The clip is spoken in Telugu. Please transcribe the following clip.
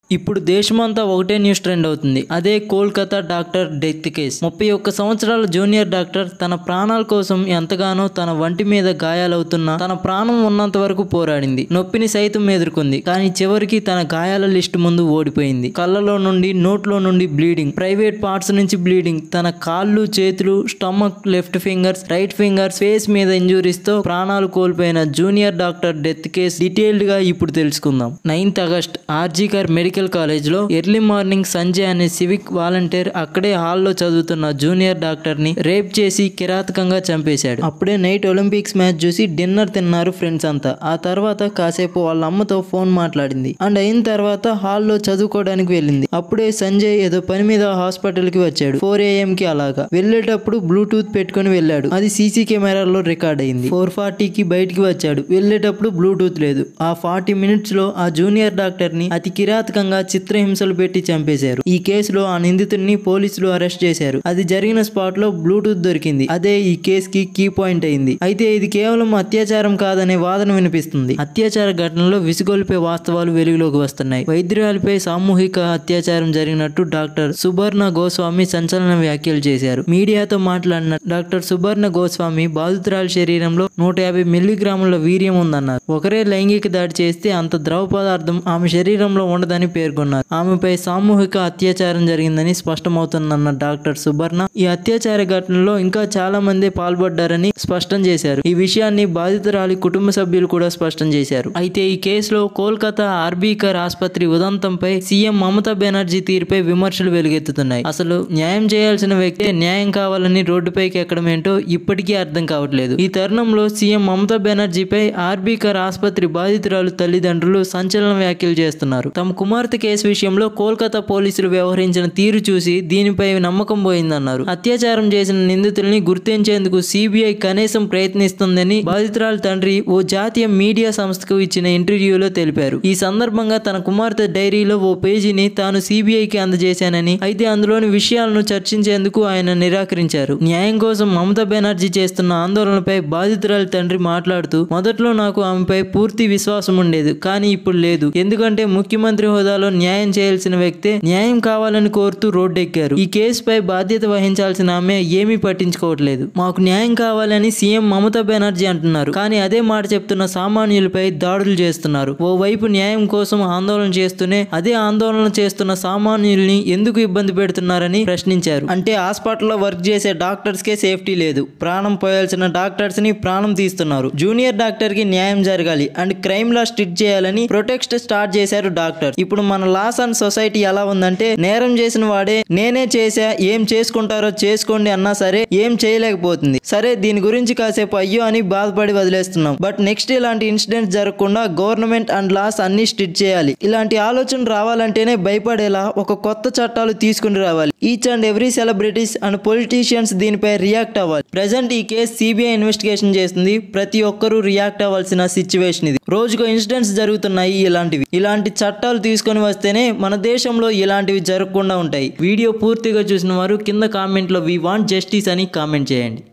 ఇప్పుడు దేశమంతా ఒకటే న్యూస్ ట్రెండ్ అవుతుంది అదే కోల్కతా డాక్టర్ డెత్ కేస్ ముప్పై ఒక్క సంవత్సరాల జూనియర్ డాక్టర్ తన ప్రాణాల కోసం ఎంతగానో తన వంటి మీద గాయాలవుతున్నా తన ప్రాణం ఉన్నంత వరకు పోరాడింది నొప్పిని సైతం ఎదుర్కొంది కానీ చివరికి తన గాయాల లిస్టు ముందు ఓడిపోయింది కళ్ళలో నుండి నోట్లో నుండి బ్లీడింగ్ ప్రైవేట్ పార్ట్స్ నుంచి బ్లీడింగ్ తన కాళ్ళు చేతులు stomach left fingers right fingers face మీద ఇంజురీస్ తో ప్రాణాలు కోల్పోయిన junior doctor death case detailed గా ఇప్పుడు తెలుసుకుందాం ninth August RG Kar medical college లో ఎర్లీ మార్నింగ్ సంజయ్ అనే సివిక్ వాలంటీర్ అక్కడే హాల్లో చదువుతున్న జూనియర్ డాక్టర్ ని రేప్ చేసి కిరాతకంగా చంపేశాడు అప్పుడే నైట్ ఒలింపిక్స్ మ్యాచ్ చూసి డిన్నర్ తిన్నారు ఫ్రెండ్స్ అంతా ఆ తర్వాత కాసేపు వాళ్ళ అమ్మతో ఫోన్ మాట్లాడింది అండ్ అయిన తర్వాత హాల్లో చదువుకోవడానికి వెళ్ళింది అప్పుడే సంజయ్ ఏదో పని మీద హాస్పిటల్ కి వచ్చాడు ఫోర్ ఏఎం కి అలాగా వెళ్ళేటప్పుడు బ్లూటూత్ పెట్టుకుని వెళ్ళాడు అది సీసీ కెమెరాలో రికార్డ్ అయింది ఫోర్ ఫార్టీకి బయటికి వచ్చాడు వెళ్ళేటప్పుడు బ్లూటూత్ లేదు ఆ ఫార్టీ మినిట్స్ లో ఆ జూనియర్ డాక్టర్ ని అతి కిరాతకంగా చిత్రహింసలు పెట్టి చంపేశారు ఈ కేసులో ఆ నిందితుడిని పోలీసులు అరెస్ట్ చేశారు అది జరిగిన స్పాట్ లో బ్లూటూత్ దొరికింది అదే ఈ కేసు కి కీ పాయింట్ అయింది అయితే ఇది కేవలం అత్యాచారం కాదనే వాదన వినిపిస్తుంది అత్యాచార ఘటనలో విసుగొల్పే వాస్తవాలు వెలుగులోకి వస్తున్నాయి వైద్యురాలిపై సామూహిక అత్యాచారం జరిగినట్టు డాక్టర్ సుబర్ణ గోస్వామి సంచలన వ్యాఖ్యలు చేశారు మీడియాతో మాట్లాడిన డాక్టర్ సుబర్ణ గోస్వామి బాధితురాలి శరీరంలో నూట యాభై మిల్లీగ్రాముల వీర్యం ఉందన్నారు ఒకరే లైంగిక దాడి చేస్తే అంత ద్రవ పదార్థం ఆమె శరీరంలో ఉండదని పేర్కొన్నారు ఆమెపై సామూహిక అత్యాచారం జరిగిందని స్పష్టమవుతుందన్న డాక్టర్ సుబర్ణ ఈ అత్యాచార ఘటనలో ఇంకా చాలా మంది పాల్పడ్డారని స్పష్టం చేశారు ఈ విషయాన్ని బాధితురాలి కుటుంబ సభ్యులు కూడా స్పష్టం చేశారు అయితే ఈ కేసులో కోల్కతా ఆర్బీకర్ ఆసుపత్రి ఉదంతంపై సీఎం మమతా బెనర్జీ తీరుపై విమర్శలు వెలుగెత్తుతున్నాయి అసలు న్యాయం చేయాల్సిన వ్యక్తే న్యాయం కావాలని రోడ్డుపైకి ఎక్కడం ఏంటో ఇప్పటికీ అర్థం కావట్లేదు ఈ తరుణంలో సీఎం మమతా బెనర్జీపై ఆర్బీకర్ ఆసుపత్రి బాధితురాలు తల్లిదండ్రులు సంచలన వ్యాఖ్యలు చేస్తున్నారు తమ కుమార్తె కేసు విషయంలో కోల్కతా పోలీసులు వ్యవహరించిన తీరు చూసి దీనిపై నమ్మకం పోయిందన్నారు అత్యాచారం చేసిన నిందితుల్ని గుర్తించేందుకు సిబిఐ కనీసం ప్రయత్నిస్తుందని బాధితురాలు తండ్రి ఓ జాతీయ మీడియా సంస్థకు ఇచ్చిన ఇంటర్వ్యూలో తెలిపారు ఈ సందర్భంగా తన కుమార్తె డైరీలో ఓ పేజీని తాను సిబిఐకి అందజేశానని అయితే అందులోని విషయాలను చర్చించేందుకు ఆయన నిరాకరించారు న్యాయం కోసం మమతా బెనర్జీ చేస్తున్న ఆందోళనపై బాధితురాలి తండ్రి మాట్లాడుతూ మొదట్లో నాకు ఆమెపై పూర్తి విశ్వాసం ఉండేది కానీ ఇప్పుడు లేదు ఎందుకంటే ముఖ్యమంత్రి హోదాలో న్యాయం చేయాల్సిన వ్యక్తే న్యాయం కావాలని కోరుతూ రోడ్డెక్కారు ఈ కేసుపై బాధ్యత వహించాల్సిన ఆమె ఏమీ పట్టించుకోవట్లేదు మాకు న్యాయం కావాలని సీఎం మమతా బెనర్జీ అంటున్నారు కానీ అదే మాట చెప్తున్న సామాన్యులపై దాడులు చేస్తున్నారు ఓవైపు న్యాయం కోసం ఆందోళన చేస్తూనే అదే ఆందోళన చేస్తున్న సామాన్యుల్ని ఎందుకు ఇబ్బంది పెడుతున్నారని ప్రశ్నించారు అంటే హాస్పిటల్లో వర్క్ చేసే డాక్టర్స్ కే సేఫ్టీ లేదు ప్రాణం పోయాల్సిన డాక్టర్స్ ని ప్రాణం తీస్తున్నారు జూనియర్ డాక్టర్ కి న్యాయం జరగాలి అండ్ క్రైమ్ లా స్ట్రిక్ట్ చేయాలని ప్రొటెక్ట్ స్టార్ట్ చేశారు డాక్టర్ ఇప్పుడు మన లాస్ అండ్ సొసైటీ ఎలా ఉందంటే నేరం చేసిన వాడే నేనే చేశా ఏం చేసుకుంటారో చేసుకోండి అన్నా సరే ఏం చేయలేకపోతుంది సరే దీని గురించి కాసేపు అయ్యో అని బాధపడి వదిలేస్తున్నాం బట్ నెక్స్ట్ ఇలాంటి ఇన్సిడెంట్స్ జరగకుండా గవర్నమెంట్ అండ్ లాస్ అన్ని స్ట్రిక్ట్ చేయాలి ఇలాంటి ఆలోచన రావాలంటేనే భయపడేలా ఒక కొత్త చట్టాలు తీసుకుని రావాలి each and every celebrities and politicians దీనిపై రియాక్ట్ అవ్వాలి ప్రజెంట్ ఈ కేసు సిబిఐ ఇన్వెస్టిగేషన్ చేస్తుంది ప్రతి ఒక్కరూ రియాక్ట్ అవ్వాల్సిన సిచ్యువేషన్ ఇది రోజుకో ఇన్సిడెంట్స్ జరుగుతున్నాయి ఇలాంటివి ఇలాంటి చట్టాలు తీసుకొని వస్తేనే మన దేశంలో ఇలాంటివి జరగకుండా ఉంటాయి వీడియో పూర్తిగా చూసిన వారు కింద కామెంట్లో వి వాంట్ జస్టిస్ అని కామెంట్ చేయండి